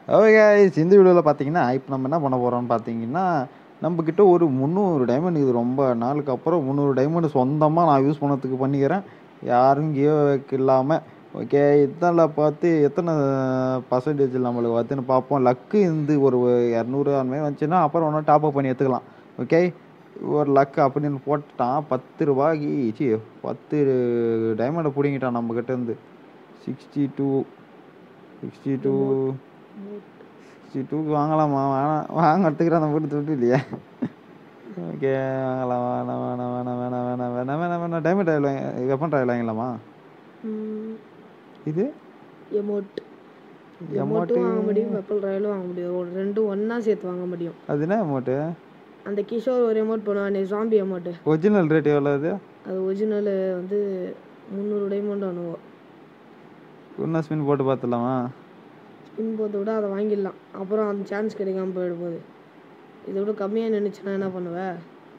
Okay guys, இந்த வீடியோவில் பார்த்தீங்கன்னா இப்போ நம்ம என்ன பண்ண போகிறோம்னு பார்த்தீங்கன்னா நம்மக்கிட்ட ஒரு முந்நூறு டைமண்ட் இது ரொம்ப நாளுக்கு அப்புறம் முந்நூறு டைமண்ட் சொந்தமாக நான் யூஸ் பண்ணதுக்கு பண்ணிக்கிறேன் யாரும் கிவ் இல்லாமல் ஓகே இதில் பார்த்து எத்தனை பர்சன்டேஜ் நம்மளுக்கு வருதுன்னு பார்ப்போம் லக்கு இருந்து ஒரு இரநூறு அந்த மாதிரி வந்துச்சுன்னா அப்புறம் ஒன்றும் டாப் அப் பண்ணி எடுத்துக்கலாம் ஓகே ஒரு லக் அப்படின்னு போட்டுட்டான் பத்து ரூபாய்க்கு சி பத்து டைமண்டை பிடிங்கிட்டான் நம்மக்கிட்ட இருந்து sixty two sixty two sixty two வாங்கலாமா வேணாம் வாங்க எடுத்துக்கிறேன் அந்த போட்டு துட்டு இல்லையா ஓகே வாங்கலாம் வேணாம் வேணாம் வேணாம் வேணாம் வேணாம் வேணாம் வேணாம் வேணாம் டைமண்ட் ஆயில் வாங்க வெப்பன் ட்ராயில் வாங்கலாமா இது எமோட் Emote- எமோட்டும் வாங்க முடியும் வெப்பல் ராயலும் வாங்க முடியும் ஒரு ரெண்டும் ஒண்ணா சேர்த்து வாங்க முடியும் அது என்ன அமௌண்ட்டு அந்த கிஷோர் ஒரு எமோட் பண்ணுவானே ஜாம்பி எமோட் ஒரிஜினல் ரேட் எவ்வளோ அது அது ஒரிஜினல் வந்து முந்நூறு டைமண்ட் அனுபவம் இன்னும் ஸ்பின் போட்டு பார்த்துலாமா ஸ்பின் போத்தை விட அதை வாங்கிடலாம் அப்புறம் அந்த சான்ஸ் கிடைக்காம போயிடும் போது இதை விட கம்மியாக நினைச்சுன்னா என்ன பண்ணுவேன்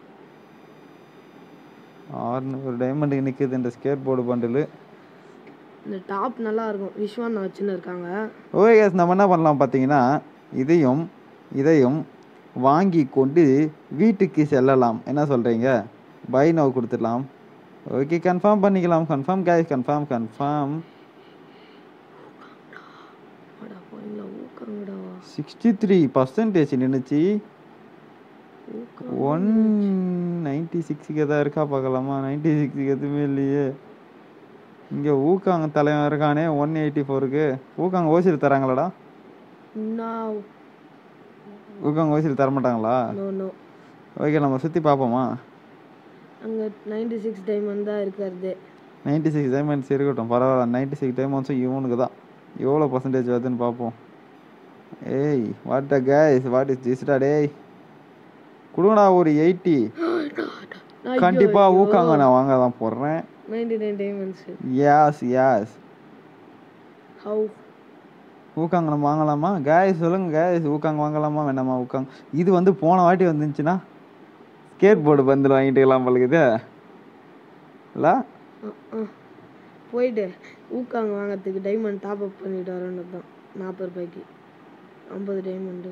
ஆறுநூறு டைமண்டுக்கு நிற்குது இந்த ஸ்கேட் போர்டு பண்டில் இந்த டாப் நல்லா இருக்கும் விஸ்வான் வச்சுன்னு இருக்காங்க ஓகே guys, நம்ம என்ன பண்ணலாம் பார்த்தீங்கன்னா இதையும் இதையும் வாங்கி கொண்டு வீட்டுக்கு செல்லலாம் என்ன சொல்கிறீங்க பை நவ் கொடுத்துடலாம் ஓகே கன்ஃபார்ம் பண்ணிக்கலாம் கன்ஃபார்ம் கேஸ் கன்ஃபார்ம் கன்ஃபார்ம் அடா போயிங்களா ஊக்காங்கடா சிக்ஸ்டி த்ரீ பர்சன்டேஜ் நின்றுச்சு ஊக்கம் ஒன் நைன்டி சிக்ஸுக்கு எதாவது இருக்கா பார்க்கலாமா நைன்டி சிக்ஸுக்கு எதுவுமே இல்லையே இங்கே ஊக்காங்க தலைவன் இருக்கானே ஒன் எயிட்டி ஃபோருக்கு ஊக்காங்க ஓசியில் தராங்களாடா நான் ஊக்காங்க ஓசியில் தர மாட்டாங்களா நோ நோ ஓகே நம்ம சுற்றி பார்ப்போமா அங்கே நைன்டி சிக்ஸ் டைமண்ட் தான் இருக்கிறது நைன்டி சிக்ஸ் டைமண்ட்ஸ் இருக்கட்டும் பரவாயில்ல நைன்டி சிக்ஸ் டைமண்ட்ஸும் இவனுக்கு தான் எவ்வளோ பர்சன்டேஜ் வருதுன்னு பார்ப்போம் ஏய் what a case what is திஸ்டா டேய் கொடுங்கடா ஒரு எயிட்டி கண்டிப்பாக ஊக்காங்க நான் வாங்க தான் போடுறேன் ninety nine diamonds yes yes how ஊக்காங்க நம்ம வாங்கலாமா கேஸ் சொல்லுங்க கேஸ் ஊக்காங்க வாங்கலாமா வேணாமா ஊக்காங்க இது வந்து போன வாட்டி வந்துச்சுன்னா ஸ்கேட் போர்டு பந்தில் வாங்கிட்டுக்கலாம் பழகுது இல்லை போயிட்டு ஊக்காங்க வாங்கிறதுக்கு டைமண்ட் டாப் அப் பண்ணிட்டு வரேன்னு தான் நாற்பது ரூபாய்க்கு ஐம்பது டைமண்டு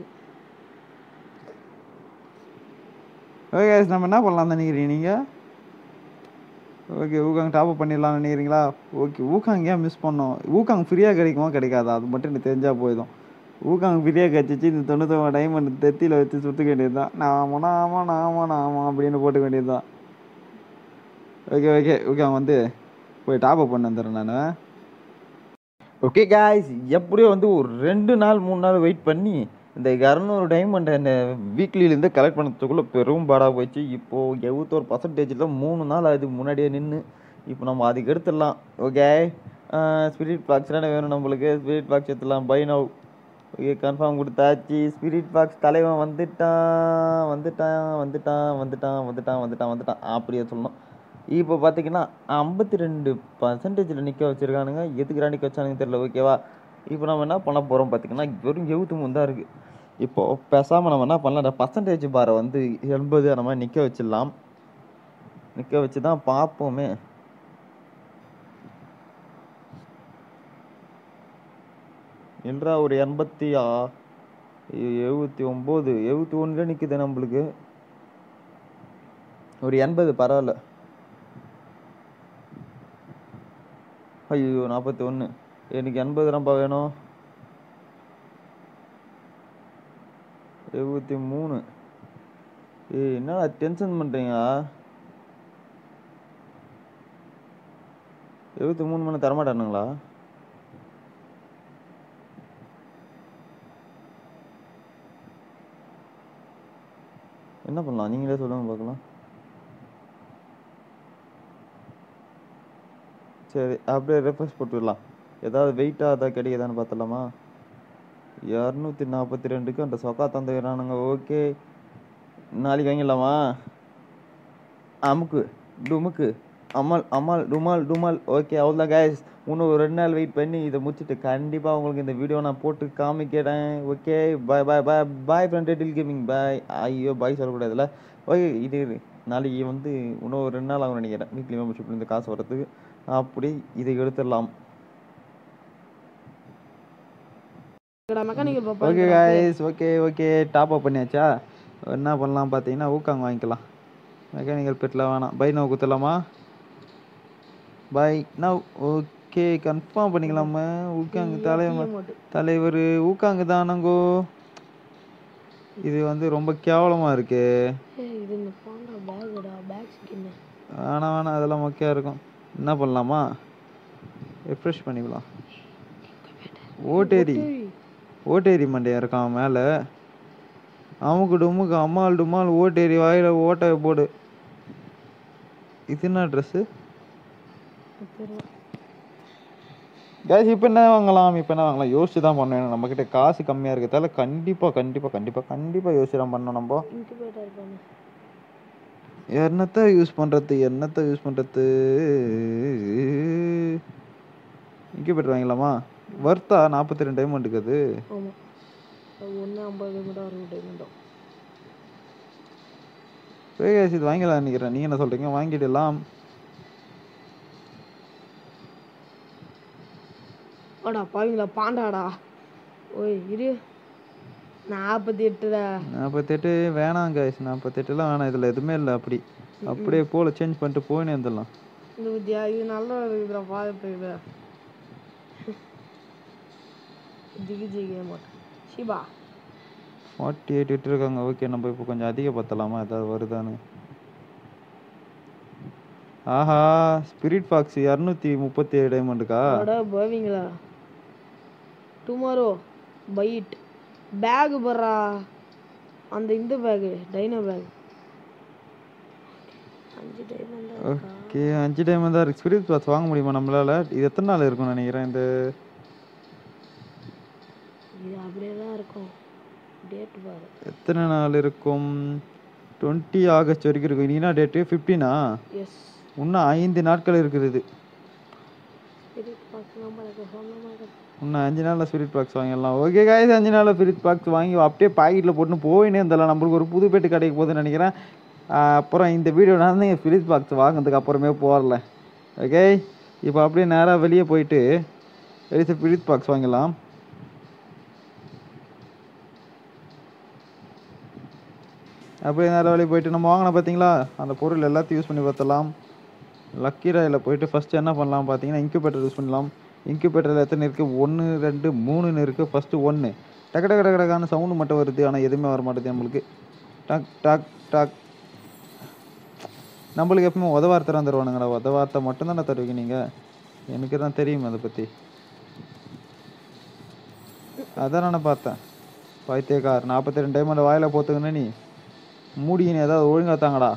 ஓகே guys, நம்ம என்ன பண்ணலாம் நினைக்கிறீங்க நீங்கள் ஓகே ஊக்காங் டாப் அப் பண்ணிடலாம்னு நினைக்கிறீங்களா ஓகே ஊக்காங் ஏன் மிஸ் பண்ணோம் ஊக்காங் ஃப்ரீயாக கிடைக்குமா கிடைக்காதா அது மட்டும் எனக்கு தெரிஞ்சால் போதும் ஊக்காங் ஃப்ரீயாக கிடச்சிச்சு இந்த தொண்ணூத்தொம்பது டைமண்ட் தெத்தியில் வச்சு சுற்றுக்க வேண்டியது தான் நாம நாம நாம நாம அப்படின்னு போட்டுக்க வேண்டியது தான் ஓகே ஓகே ஊக்காங் வந்து போய் டாப் அப் பண்ண வந்துடுறேன் நான் ஓகே காய்ஸ் எப்படியோ வந்து ஒரு ரெண்டு நாள் மூணு நாள் வெயிட் பண்ணி இந்த இரநூறு டைமண்ட் அந்த வீக்லிலேருந்து கலெக்ட் பண்ணதுக்குள்ளே பெரும் பாடாக போயிடுச்சு இப்போது எழுபத்தோரு பர்சன்டேஜில் மூணு நாள் அது முன்னாடியே நின்று இப்போ நம்ம அதுக்கு எடுத்துடலாம் ஓகே ஸ்பிரிட் பாக்ஸ் தானே வேணும் நம்மளுக்கு ஸ்பிரிட் பாக்ஸ் எடுத்துடலாம் பை நவ் ஓகே கன்ஃபார்ம் கொடுத்தாச்சு ஸ்பிரிட் பாக்ஸ் தலைவன் வந்துட்டான் வந்துட்டான் வந்துட்டான் வந்துட்டான் வந்துட்டான் வந்துட்டான் வந்துட்டான் அப்படியே சொல்லணும் இப்போ பார்த்தீங்கன்னா ஐம்பத்தி ரெண்டு பர்சன்டேஜில் நிற்க வச்சுருக்கானுங்க எதுக்குடா நிற்க வச்சானுங்க தெரியல ஓகேவா இப்போ நம்ம என்ன பண்ண போகிறோம் பார்த்தீங்கன்னா வெறும் எழுபத்தி மூணு தான் இருக்குது இப்போது பேசாமல் நம்ம என்ன பண்ணலாம் இந்த பர்சன்டேஜ் பாரை வந்து எண்பது அந்த மாதிரி நிற்க வச்சிடலாம் நிற்க வச்சு தான் பார்ப்போமே என்றா ஒரு எண்பத்தி ஆ எழுபத்தி ஒம்பது எழுபத்தி ஒன்றுல நிற்குது நம்மளுக்கு ஒரு எண்பது பரவாயில்ல ஐயோ நாற்பத்தி ஒன்று எனக்கு எண்பது ரூபா வேணும் எழுபத்தி மூணு ஏய் என்னடா டென்ஷன் பண்ணுறீங்க எழுபத்தி மூணு மணி தரமாட்டானுங்களா என்ன பண்ணலாம் நீங்களே சொல்லுங்க பார்க்கலாம் சரி அப்படியே ரெஃப்ரெஷ் போட்டுடலாம் ஏதாவது வெயிட்டாக ஏதாவது கிடைக்குதான்னு பார்த்துலாமா இரநூத்தி நாற்பத்தி ரெண்டுக்கு அந்த சொக்கா தந்துக்கிறானுங்க ஓகே நாளைக்கு வாங்கிடலாமா அமுக்கு டுமுக்கு அம்மாள் அம்மாள் டுமால் டுமால் ஓகே அவ்வளோதான் கைஸ் இன்னும் ஒரு ரெண்டு நாள் வெயிட் பண்ணி இதை முடிச்சுட்டு கண்டிப்பாக உங்களுக்கு இந்த வீடியோ நான் போட்டு காமிக்கிறேன் okay bye bye bye bye friend டெட்டில் கேமிங் பாய் ஐயோ பாய் சொல்லக்கூடாதுல்ல ஓகே இது இரு. நாளைக்கு வந்து இன்னும் ஒரு ரெண்டு நாள் ஆகும் நினைக்கிறேன் வீக்லி மெம்பர்ஷிப் இந்த காசு வரதுக்கு அப்படி இதை எடுத்துடலாம் மெக்கானிக்கல் பாப்பா okay guys okay okay top up பண்ணியாச்சா என்ன பண்ணலாம் பார்த்தீங்கன்னா ஊக்காங்க வாங்கிக்கலாம் மெக்கானிக்கல் பெட்டில் வேணாம் பை நோ குத்தலாமா பை நவ் ஓகே கன்ஃபார்ம் பண்ணிக்கலாமா ஊக்காங்க தலைவர் தலைவர் ஊக்காங்க தானங்கோ இது வந்து ரொம்ப கேவலமாக இருக்கு ஏய் இது இந்த பாண்டா பேக்குடா பேக் ஸ்கின் வேணாம் வேணாம் அதெல்லாம் மொக்கையாக இருக்கும் என்ன பண்ணலாமா ரெஃப்ரெஷ் பண்ணிக்கலாம் ஓட்டேரி ஓட்டேரி மண்டையா இருக்கான் மேலே அமுக்கு டுமுக்கு அம்மாள் டும்மாள் ஓட்டேரி வாயில ஓட்டை போடு இது என்ன ட்ரெஸ்ஸு கேஸ் இப்போ என்ன வாங்கலாம் இப்போ என்ன வாங்கலாம் யோசிச்சு தான் பண்ணணும் நம்மக்கிட்ட காசு கம்மியாக இருக்கிறதால கண்டிப்பாக கண்டிப்பாக கண்டிப்பாக கண்டிப்பாக யோசிச்சு தான் பண்ணணும் நம்ம இன்குபேட்டர் பண்ணு என்னத்த யூஸ் பண்ணுறது என்னத்த யூஸ் பண்ணுறது இன்குபேட்டர் வாங்கிக்கலாமா வர்த்தா நாற்பத்தி ரெண்டு டைமண்டுக்கு அது ஆமா அது ஒன்று ஐம்பது டைமண்டோ அறுபது டைமண்டோ வேகாஸ் இது வாங்கிடலாம் நினைக்கிறேன் நீங்கள் என்ன சொல்கிறீங்க வாங்கிடலாம் ஓடா பாவீங்களா பாண்டாடா ஓய் இரு நாற்பத்தி எட்டுடா நாற்பத்தெட்டு வேணாம் கைஸ் நாற்பத்தெட்டுலாம் வேணாம் இதில் எதுவுமே இல்லை அப்படி அப்படியே போல சேஞ்ச் பண்ணிட்டு போயினே இருந்துடலாம் இந்த வித்யா இது நல்லா இருக்குதுடா பார்த்து இது ஜிகி ஜிகே மாட்டேன் ஷிபா ஃபார்ட்டி எயிட் விட்டுருக்காங்க ஓகே நம்ம இப்போ கொஞ்சம் அதிகப்படுத்தலாமா ஏதாவது வருதான்னு ஆஹா ஸ்பிரிட் ஃபாக்ஸ் இரநூத்தி முப்பத்தி ஏழு டைமண்டுக்கா அட போவீங்களா டுமாரோ பைட் பேக் பர்றா அந்த இந்த பேகு டைனோ பேக் அஞ்சு டைமண்ட் ஓகே அஞ்சு டைம் தான் இருக்கு ஸ்பிரிட் ஃபாக்ஸ் வாங்க முடியுமா நம்மளால இது எத்தனை நாள் இருக்கும்னு நினைக்கிறேன் இந்த இது அப்படியே தான் இருக்கும் டேட் பாரு எத்தனை நாள் இருக்கும் டுவெண்ட்டி ஆகஸ்ட் வரைக்கும் இருக்கும் இன்னைக்கு என்ன டேட்டு ஃபிஃப்டீனா எஸ் இன்னும் ஐந்து நாட்கள் இருக்கிறது சரி பார்த்து நம்மளுக்கு சொன்ன மாதிரி இன்னும் அஞ்சு நாளில் ஸ்பிரிட் பாக்ஸ் வாங்கிடலாம் ஓகே காய்ஸ் அஞ்சு நாளில் ஸ்பிரிட் பாக்ஸ் வாங்கி அப்படியே பாக்கெட்டில் போட்டு போயினே இருந்தலாம் நம்மளுக்கு ஒரு புதுப்பேட்டு கடைக்கு போகுதுன்னு நினைக்கிறேன் ஆஹ் அப்புறம் இந்த வீடியோ நான் நீங்கள் ஸ்பிரிட் பாக்ஸ் வாங்கினதுக்கு அப்புறமே போகல ஓகே இப்போ அப்படியே நேராக வெளியே போயிட்டு வெளியே ஸ்பிரிட் பாக்ஸ் வாங்கிடலாம் அப்படியே நேராக வெளியே போயிட்டு நம்ம வாங்கின பார்த்தீங்களா அந்த பொருள் எல்லாத்தையும் யூஸ் பண்ணி பார்த்தலாம் லக்கி ராயில் போயிட்டு ஃபஸ்ட்டு என்ன பண்ணலாம் பார்த்தீங்கன்னா இன்குபேட்டர் யூஸ் பண்ணலாம் இன்குபேட்டரில் எத்தனை இருக்குது ஒன்று ரெண்டு மூணுன்னு இருக்குது ஃபஸ்ட்டு ஒன்று டக்கு டக்கு டக்கு டக்கான சவுண்டு மட்டும் வருது ஆனால் எதுவுமே வர மாட்டேது நம்மளுக்கு டக் டக் டக் நம்மளுக்கு எப்பவுமே உதவார்த்தை தான் தருவானுங்கடா உதவார்த்தை மட்டும்தானே தருவீங்க நீங்கள் எனக்கு தான் தெரியும் அதை பற்றி அதான் நான் பார்த்தேன் பைத்தியக்கார் நாற்பத்தி ரெண்டு டைம் அந்த வாயில் போத்துக்கணும் நீ மூடின்னு ஏதாவது ஒழுங்கா தாங்கடா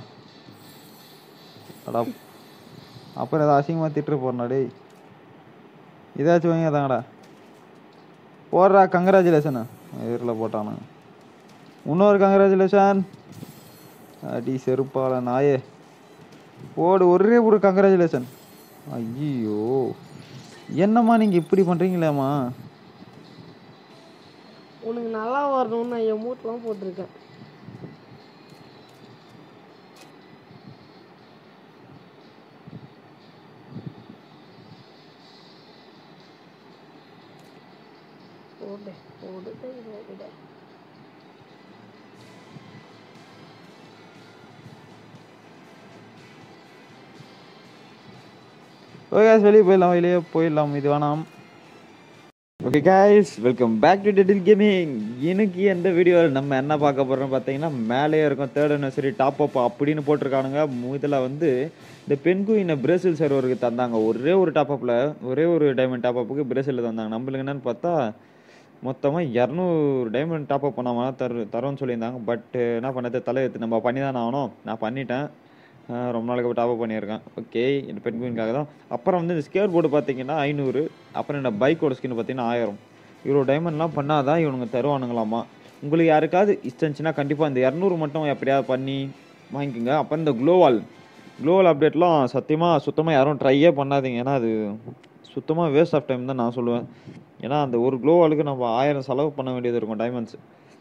அடா அப்புறம் ஏதாவது அசிங்கமாக திட்டு போறா டேய் இதாச்சும் வாங்கி தாங்கடா போடுறா கங்க்ராச்சுலேஷன் இதில் போட்டானு இன்னொரு கங்க்ராச்சுலேஷன் அடி செருப்பால நாயே போடு ஒரே ஒரு கங்க்ராச்சுலேஷன் ஐயோ என்னம்மா நீங்கள் இப்படி பண்ணுறீங்களேம்மா உனக்கு நல்லா வரணும்னு நான் என் மூட்டெலாம் போட்டிருக்கேன் போடு போடு போடு ஓகே guys, வெளியே போயிடலாம் வெளியே போயிடலாம் இது வேணாம் okay guys welcome back to டெடில் கேமிங் இன்னைக்கு எந்த வீடியோவில் நம்ம என்ன பார்க்க போகிறோம் பார்த்தீங்கன்னா மேலேயே இருக்கும் தேர்ட் anniversary டாப் அப் அப்படின்னு போட்டிருக்கானுங்க இதில் வந்து இந்த பெண்குயினை பிரேசில் சர்வருக்கு தந்தாங்க ஒரே ஒரு டாப் அப்பில் ஒரே ஒரு டைமண்ட் டாப் அப்புக்கு பிரேசிலில் தந்தாங்க நம்மளுக்கு என்னன்னு பார்த்தா மொத்தமாக இரநூறு டைமண்ட் டாப் அப் பண்ணாமல் தரு தரோன்னு சொல்லியிருந்தாங்க பட் என்ன பண்ணது தலையெழுத்து நம்ம பண்ணி தானே ஆகணும் நான் பண்ணிட்டேன் ஆஹ் ரொம்ப நாளைக்கு டாப் அப் பண்ணியிருக்கேன் ஓகே இந்த பெண்குயின்காக தான் அப்புறம் வந்து இந்த ஸ்கேர் போர்டு பார்த்தீங்கன்னா ஐநூறு அப்புறம் இந்த பைக்கோட ஸ்கின் பார்த்தீங்கன்னா ஆயிரம் இவ்வளோ டைமண்ட்லாம் பண்ணாதான் இவனுங்க தருவானுங்களாமா உங்களுக்கு யாருக்காவது இஷ்டம் இருந்துச்சுன்னா கண்டிப்பாக இந்த இரநூறு மட்டும் எப்படியாவது பண்ணி வாங்கிக்கோங்க அப்புறம் இந்த க்ளோவால் க்ளோவால் அப்டேட்லாம் சத்தியமாக சுத்தமாக யாரும் ட்ரையே பண்ணாதீங்க ஏன்னா அது சுத்தமாக வேஸ்ட் ஆஃப் டைம் தான் நான் சொல்லுவேன் ஏன்னா அந்த ஒரு க்ளோவாலுக்கு நம்ம ஆயிரம் செலவு பண்ண வேண்டியது இருக்கும் டைமண்ட்ஸ்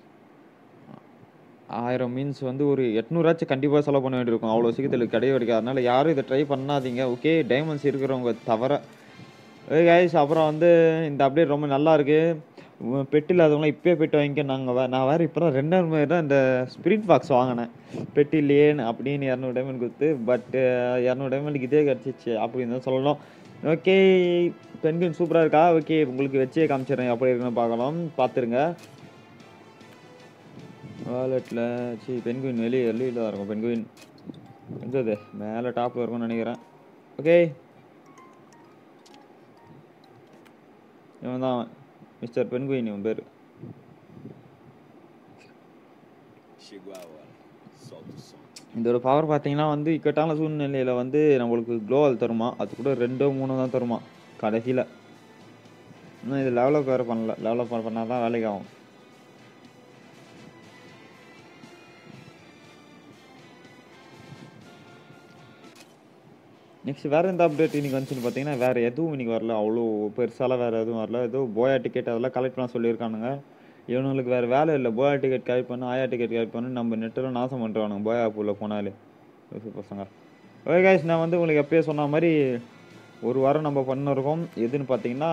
ஆயிரம் மீன்ஸ் வந்து ஒரு எட்நூறாச்சும் கண்டிப்பாக செலவு பண்ண வேண்டியிருக்கும் அவ்வளோ சீக்கிரத்தில் கிடையவே கிடைக்காது அதனால யாரும் இதை ட்ரை பண்ணாதீங்க ஓகே டைமண்ட்ஸ் இருக்கிறவங்க தவிர கைஸ் அப்புறம் வந்து இந்த அப்டேட் ரொம்ப நல்லா இருக்கு பெட் இல்லாதவங்களாம் இப்போயே பெட் வாங்கிக்க நாங்கள் வே நான் வேறு இப்போ தான் ரெண்டாயிரம் ரூபாய் தான் இந்த ஸ்பிரிட் பாக்ஸ் வாங்கினேன் பெட் இல்லையேன்னு அப்படின்னு இரநூறு டைமண்ட் கொடுத்து பட் இரநூறு டைமண்டுக்கு இதே கிடச்சிச்சு அப்படின்னு தான் சொல்லணும் ஓகே பெண்குயின் சூப்பராக இருக்கா ஓகே உங்களுக்கு வச்சே காமிச்சிடுறேன் எப்படி இருக்குன்னு பார்க்கலாம் பார்த்துருங்க வாலெட்டில் சி பெண்குயின் வெளியே வெளியில் தான் இருக்கும் பெண்குயின் எங்கே அது மேலே டாப்பில் இருக்கும்னு நினைக்கிறேன் ஓகே இவன் தான் மிஸ்டர் பெண்குயின் இவன் பேர் Chegou a hora. Solta o som. இதோட பவர் பார்த்தீங்கன்னா வந்து இக்கட்டான சூழ்நிலையில் வந்து நம்மளுக்கு க்ளோவல் தருமா அது கூட ரெண்டோ மூணோ தான் தருமா கடைசியில் இன்னும் இது லெவலப் வேறு பண்ணல லெவலப் பண்ணால் தான் வேலைக்கு ஆகும் நெக்ஸ்ட் வேறு எந்த அப்டேட் இன்னைக்கு வந்துச்சுன்னு பார்த்தீங்கன்னா வேறு எதுவும் இன்னைக்கு வரல அவ்வளோ பெருசாலாம் வேறு எதுவும் வரல ஏதோ போயா டிக்கெட் அதெல்லாம் கலெக்ட் பண்ண சொல்லியிருக்கானுங்க இவனுங்களுக்கு வேறு வேலை இல்லை போயா டிக்கெட் கலெக்ட் பண்ணு ஆயா டிக்கெட் கலெக்ட் பண்ணு நம்ம நெட்டில் நாசம் பண்ணுறானுங்க போயா ஆப்பில் போனாலே லூசு பசங்க ஓகே guys நான் வந்து உங்களுக்கு எப்பயே சொன்ன மாதிரி ஒரு வாரம் நம்ம பண்ணிருக்கோம் எதுன்னு பார்த்தீங்கன்னா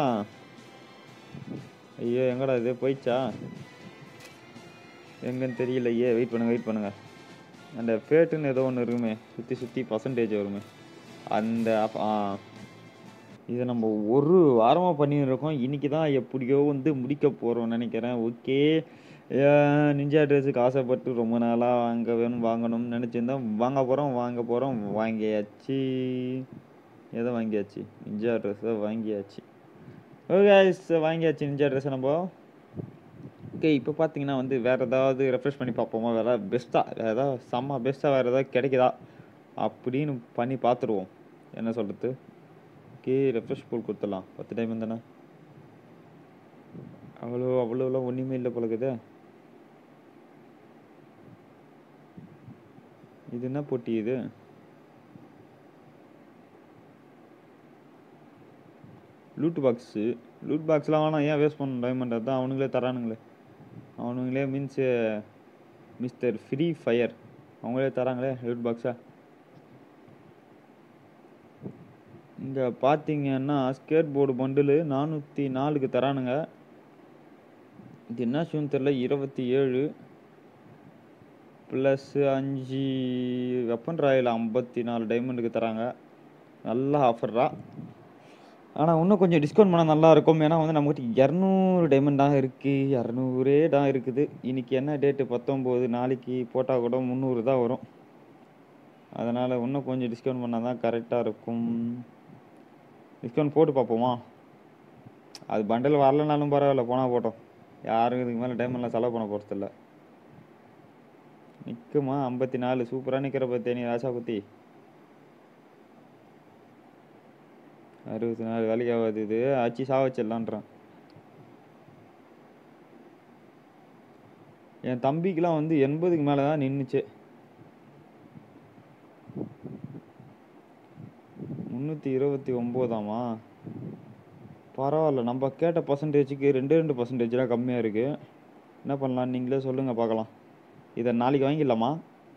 ஐயோ எங்கடா இது போயிடுச்சா எங்கன்னு தெரியலையே வெயிட் பண்ணுங்க வெயிட் பண்ணுங்க அந்த ஃபேட்டுன்னு ஏதோ ஒன்று இருக்குமே சுற்றி சுற்றி பர்சன்டேஜ் வருமே அந்த app- ஆ இதை நம்ம ஒரு வாரமாக பண்ணியிருக்கோம் இன்னைக்கு தான் எப்படியோ வந்து முடிக்க போகிறோம் நினைக்கிறேன் ஓகே நிஞ்சா ட்ரெஸ்ஸுக்கு ஆசைப்பட்டு ரொம்ப நாளாக வாங்க வேணும் வாங்கணும்னு நினச்சிருந்தேன் வாங்க போகிறோம் வாங்க போகிறோம் வாங்கியாச்சு எதை வாங்கியாச்சு நிஞ்சா ட்ரெஸ்ஸை வாங்கியாச்சு ஓகே வாங்கியாச்சு நிஞ்சா ட்ரெஸ்ஸை நம்ம ஓகே இப்போ பார்த்தீங்கன்னா வந்து வேறு ஏதாவது ரெஃப்ரெஷ் பண்ணி பார்ப்போமா வேறு ஏதாவது பெஸ்ட்டாக வேறு ஏதாவது செம்ம பெஸ்ட்டாக வேறு ஏதாவது கிடைக்குதா அப்படின்னு பண்ணி பார்த்துருவோம் என்ன சொல்கிறது ஓகே ரெஃப்ரெஷ் போல் கொடுத்துடலாம் பத்து டைம் தானே அவ்வளோ அவ்வளோலாம் ஒன்றுமே இல்லை பழகுதே இது என்ன போட்டி இது லூட் பாக்ஸு லூட் பாக்ஸ்லாம் வேணாம் ஏன் வேஸ்ட் பண்ணணும் டைமண்ட் அதான் அவனுங்களே தரானுங்களே அவனுங்களே மீன்ஸ் மிஸ்டர் ஃப்ரீ ஃபயர் அவங்களே தராங்களே லூட் பாக்ஸா இங்கே பார்த்தீங்கன்னா ஸ்கேட் போர்டு பண்டிலு நானூற்றி நாலுக்கு தரானுங்க இது என்ன ஷூன்னு தெரில இருபத்தி ஏழு ப்ளஸ் அஞ்சு வெப்பன் ராயில் ஐம்பத்தி நாலு டைமண்டுக்கு தராங்க நல்ல ஆஃபர்ரா ஆனால் இன்னும் கொஞ்சம் டிஸ்கவுண்ட் பண்ணால் நல்லா இருக்கும் ஏன்னா வந்து நம்மகிட்ட இரநூறு டைமண்ட் தான் இருக்குது இரநூறே தான் இருக்குது இன்னைக்கு என்ன டேட்டு பத்தொம்போது நாளைக்கு போட்டால் கூட முந்நூறு தான் வரும் அதனால் இன்னும் கொஞ்சம் டிஸ்கவுண்ட் பண்ணால் தான் கரெக்டாக இருக்கும் டிஸ்கவுண்ட் போட்டு பார்ப்போமா அது பண்டல் வரலனாலும் பரவாயில்ல போனால் போட்டோம் யாரும் இதுக்கு மேலே டைமெல்லாம் செலவு பண்ண போகிறதில்ல நிற்குமா ஐம்பத்தி நாலு சூப்பராக நிற்கிற பத்தே நீ ராசா குத்தி அறுபத்தி நாலு வேலைக்கு ஆகாது இது ஆச்சு சாவச்சிடலான்றான் என் தம்பிக்கெலாம் வந்து எண்பதுக்கு மேலே தான் நின்றுச்சு முந்நூற்றி இருபத்தி ஒம்போதாமா பரவாயில்ல நம்ம கேட்ட பர்சன்டேஜுக்கு ரெண்டு ரெண்டு பர்சன்டேஜ்லாம் கம்மியாக இருக்குது என்ன பண்ணலாம் நீங்களே சொல்லுங்கள் பார்க்கலாம் இதை நாளைக்கு வாங்கிடலாமா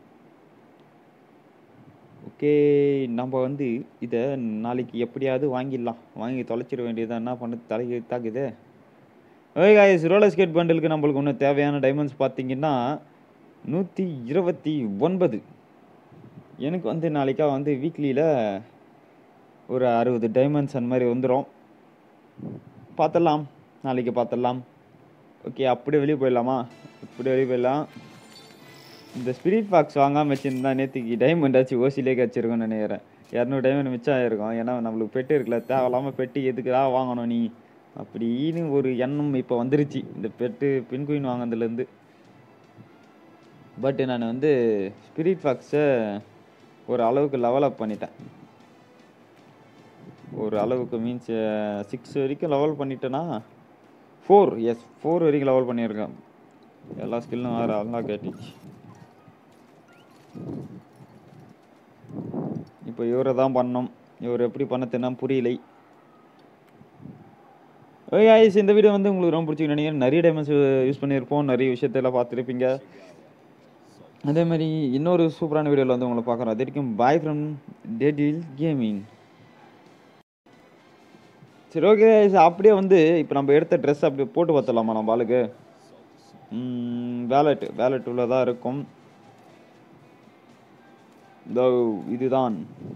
ஓகே நம்ம வந்து இதை நாளைக்கு எப்படியாவது வாங்கிடலாம் வாங்கி தொலைச்சிட வேண்டியது என்ன பண்ண தலைக்கு தாக்குது ஓகே காய்ஸ் ரோலர் ஸ்கேட் பண்டலுக்கு நம்மளுக்கு இன்னும் தேவையான டைமண்ட்ஸ் பார்த்தீங்கன்னா நூற்றி இருபத்தி ஒன்பது எனக்கு வந்து நாளைக்கா வந்து வீக்லியில் ஒரு அறுபது டைமண்ட்ஸ் அந்த மாதிரி வந்துடும் பார்த்துடலாம் நாளைக்கு பார்த்துடலாம் ஓகே அப்படியே வெளியே போயிடலாமா இப்படியே வெளியே போயிடலாம் இந்த ஸ்பிரிட் பாக்ஸ் வாங்காமல் வச்சுருந்தா நேற்றுக்கு டைமண்ட் ஆச்சு ஓசிலே கிடச்சிருக்கும்னு நினைக்கிறேன் இரநூறு டைமண்ட் மிச்சம் ஆயிருக்கும் ஏன்னா நம்மளுக்கு பெட்டு இருக்குல்ல தேவையில்லாமல் பெட்டு எதுக்குடா வாங்கணும் நீ அப்படின்னு ஒரு எண்ணம் இப்போ வந்துருச்சு இந்த பெட்டு பின்குயின் வாங்கினதுலேருந்து பட் நான் வந்து ஸ்பிரிட் பாக்ஸை ஒரு அளவுக்கு லெவலப் பண்ணிட்டேன் ஒரு அளவுக்கு மீன்ஸ் சிக்ஸ் வரைக்கும் லெவல் பண்ணிட்டேன்னா ஃபோர் எஸ் ஃபோர் வரைக்கும் லெவல் பண்ணியிருக்கேன் எல்லா ஸ்கில்லும் வேறு அதெல்லாம் கேட்டுச்சு இப்போ இவரை தான் பண்ணோம் இவர் எப்படி பண்ணதுன்னா புரியலை ஓகே ஐஸ் இந்த வீடியோ வந்து உங்களுக்கு ரொம்ப பிடிச்சிருக்கு நினைக்கிறேன் நிறைய டைமண்ட்ஸ் யூஸ் பண்ணியிருப்போம் நிறைய விஷயத்தெல்லாம் பார்த்துருப்பீங்க அதே மாதிரி இன்னொரு சூப்பரான வீடியோவில் வந்து உங்களை பார்க்குறோம் அது வரைக்கும் பாய் ஃப்ரம் டேடில் கேமிங் சரி ஓகே அப்படியே வந்து இப்போ நம்ம எடுத்த ட்ரெஸ் அப்படியே போட்டு பார்த்துடலாமா நம்ம ஆளுக்கு வேலட் வேலட் உள்ள தான் இருக்கும் இதோ இதுதான்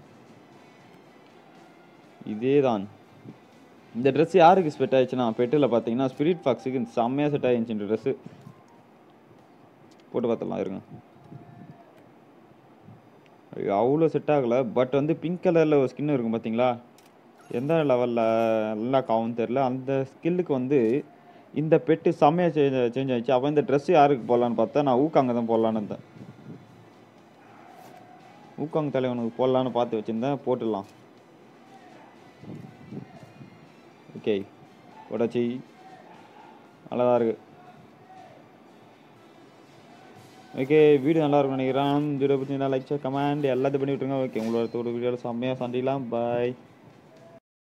இதேதான் இந்த ட்ரெஸ் யாருக்கு ஸ்பெட் ஆயிடுச்சுன்னா பெட்டில் பார்த்தீங்கன்னா ஸ்பிரிட் ஃபாக்ஸுக்கு செம்மையாக செட் ஆயிடுச்சு இந்த ட்ரெஸ்ஸு போட்டு பார்த்துடலாம் இருங்க ஐயோ, அவ்வளோ செட் ஆகலை பட் வந்து பிங்க் கலரில் ஒரு ஸ்கின் இருக்கும் பார்த்தீங்களா எந்த லெவலில் நல்லா ஆகும் தெரில அந்த ஸ்கில்லுக்கு வந்து இந்த பெட்டு செம்மையாக சேஞ்ச் சேஞ்ச் ஆயிடுச்சு அவன் இந்த ட்ரெஸ் யாருக்கு போடலான்னு பார்த்தா நான் ஊக்காங்க தான் போடலான்னு இருந்தேன் ஊக்காங்க தலைவனுக்கு போடலான்னு பார்த்து வச்சுருந்தேன் போட்டுடலாம் ஓகே போட்டாச்சு நல்லா தான் இருக்கு ஓகே வீடியோ நல்லா இருக்கும் நினைக்கிறேன் வீடியோ பற்றி லைக் கமெண்ட் எல்லாத்தையும் பண்ணி விட்டுருங்க ஓகே உங்களோட ஒரு வீடியோவில் செம்மையாக சண்டைலாம் பாய்